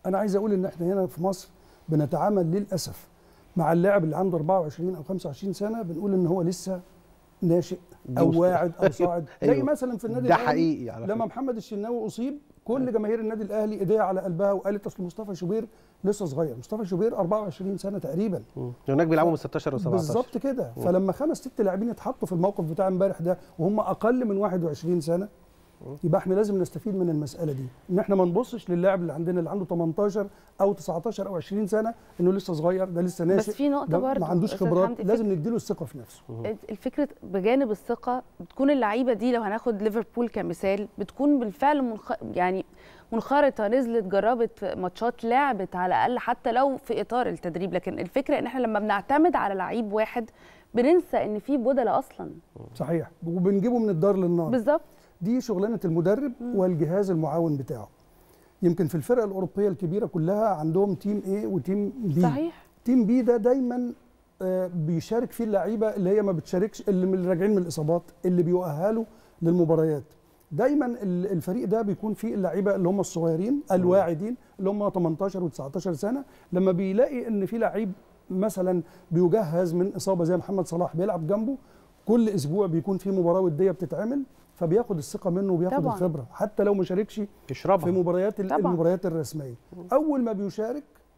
انا عايز اقول ان احنا هنا في مصر بنتعامل للاسف مع اللاعب اللي عنده 24 او 25 سنه بنقول ان هو لسه ناشئ او واعد او صاعد أيوة. زي مثلا في النادي ده الأهلي حقيقي على لما فكرة. محمد الشناوي اصيب كل جماهير النادي الاهلي ايديها على قلبها وقالت اصل مصطفى شوبير لسه صغير مصطفى شوبير 24 سنه تقريبا مم. هناك بيلعبوا من 16 و17 بالظبط كده فلما خمس ست لاعبين اتحطوا في الموقف بتاع امبارح ده وهم اقل من 21 سنه يبقى احنا لازم نستفيد من المساله دي ان احنا ما نبصش للاعب اللي عندنا اللي عنده 18 او 19 او 20 سنه انه لسه صغير ده لسه ناشئ بس في نقطة ده برضه ما عندوش أستاذ خبرات حمدي، لازم نديله الثقه في نفسه الفكرة بجانب الثقة بتكون اللعيبة دي لو هناخد ليفربول كمثال بتكون بالفعل منخ... يعني منخرطة نزلت جربت ماتشات لعبت على الأقل حتى لو في إطار التدريب لكن الفكرة إن احنا لما بنعتمد على لعيب واحد بننسى إن في بدلة أصلا صحيح وبنجيبه من الدار للنار بالظبط دي شغلانه المدرب والجهاز المعاون بتاعه يمكن في الفرق الاوروبيه الكبيره كلها عندهم تيم ايه وتيم بي صحيح تيم بي ده دايما آه، بيشارك فيه اللعيبه اللي هي ما بتشاركش اللي من راجعين من الاصابات اللي بيؤهلوا للمباريات دايما ال- الفريق ده بيكون فيه اللعيبه اللي هم الصغيرين الواعدين اللي هم 18 و19 سنه لما بيلاقي ان في لعيب مثلا بيجهز من اصابه زي محمد صلاح بيلعب جنبه كل اسبوع بيكون في مباراه وديه بتتعمل فبياخد الثقه منه وبياخد طبعاً. الخبره حتى لو ما شاركش في يشربها مباريات ال- طبعاً. المباريات الرسميه اول ما بيشارك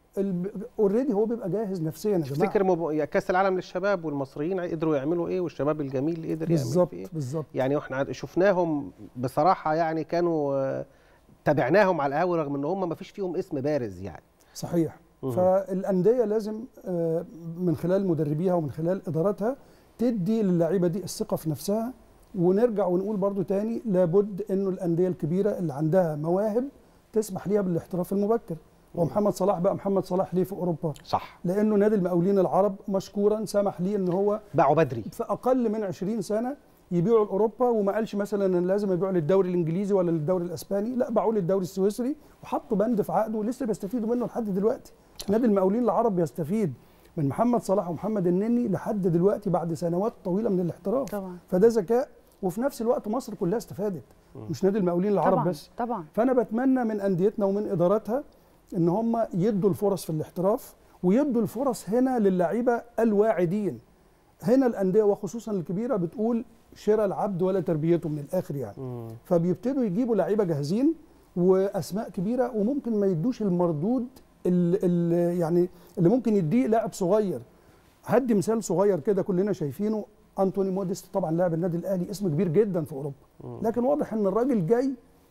اوريدي هو بيبقى جاهز نفسيا يا جماعه تفتكر مب... يا كاس العالم للشباب والمصريين قدروا يعملوا ايه والشباب الجميل قدر يعمل بالظبط ايه بالظبط يعني واحنا عاد- شفناهم بصراحه يعني كانوا آه، تابعناهم على القهوه رغم ان هم ما فيش فيهم اسم بارز يعني صحيح مهم. فالانديه لازم آه، من خلال مدربيها ومن خلال اداراتها تدي للعيبه دي الثقه في نفسها ونرجع ونقول برضو تاني لابد انه الانديه الكبيره اللي عندها مواهب تسمح ليها بالاحتراف المبكر ومحمد صلاح بقى محمد صلاح ليه في اوروبا صح لانه نادي المقاولين العرب مشكورا سمح ليه ان هو باعوا بدري في اقل من 20 سنه يبيعوا لاوروبا وما قالش مثلا ان لازم يبيعوا للدوري الانجليزي ولا للدوري الاسباني لا باعوه للدوري السويسري وحطوا بند في عقده ولسه بيستفيدوا منه لحد دلوقتي نادي المقاولين العرب بيستفيد من محمد صلاح ومحمد النني لحد دلوقتي بعد سنوات طويله من الاحتراف طبعا فده ذكاء وفي نفس الوقت مصر كلها استفادت مش نادي المقاولين العرب طبعا بس طبعا فانا بتمنى من انديتنا ومن اداراتها ان هم يدوا الفرص في الاحتراف ويدوا الفرص هنا للعيبه الواعدين هنا الانديه وخصوصا الكبيره بتقول شراء العبد ولا تربيته من الاخر يعني مم. فبيبتدوا يجيبوا لعيبه جاهزين واسماء كبيره وممكن ما يدوش المردود اللي يعني اللي ممكن يديه لاعب صغير هدي مثال صغير كده كلنا شايفينه انتوني موديست طبعا لاعب النادي الاهلي اسم كبير جدا في اوروبا لكن واضح ان الراجل جاي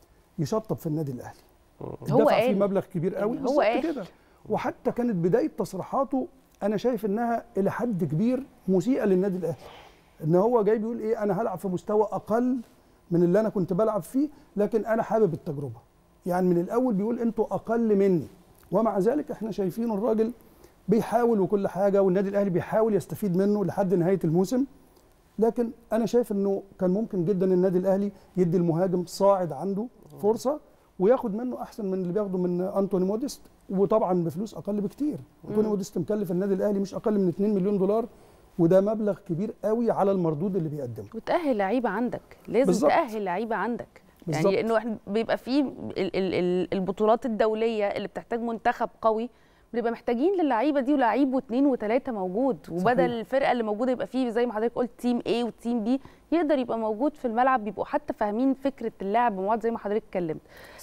يشطب في النادي الاهلي هو دفع فيه قال. مبلغ كبير قوي يعني هو بالظبط قال. كده وحتى كانت بدايه تصريحاته انا شايف انها الى حد كبير مسيئه للنادي الاهلي ان هو جاي بيقول ايه انا هلعب في مستوى اقل من اللي انا كنت بلعب فيه لكن انا حابب التجربه يعني من الاول بيقول انتوا اقل مني ومع ذلك احنا شايفين الراجل بيحاول وكل حاجه والنادي الاهلي بيحاول يستفيد منه لحد نهايه الموسم لكن انا شايف انه كان ممكن جدا النادي الاهلي يدي المهاجم صاعد عنده فرصه وياخد منه احسن من اللي بياخده من انتوني موديست وطبعا بفلوس اقل بكتير انتوني موديست مكلف النادي الاهلي مش اقل من 2 مليون دولار وده مبلغ كبير قوي على المردود اللي بيقدمه وتأهل لعيبه عندك لازم بالظبط. تأهل لعيبه عندك بالظبط. يعني انه احنا بيبقى فيه ال- ال- ال- البطولات الدوليه اللي بتحتاج منتخب قوي بنبقى محتاجين للعيبه دي ولعيب واثنين وثلاثه موجود وبدل صحيح. الفرقه اللي موجوده يبقى فيه زي ما حضرتك قلت تيم A وتيم B يقدر يبقى موجود في الملعب بيبقوا حتى فاهمين فكره اللعب بمواد زي ما حضرتك اتكلمت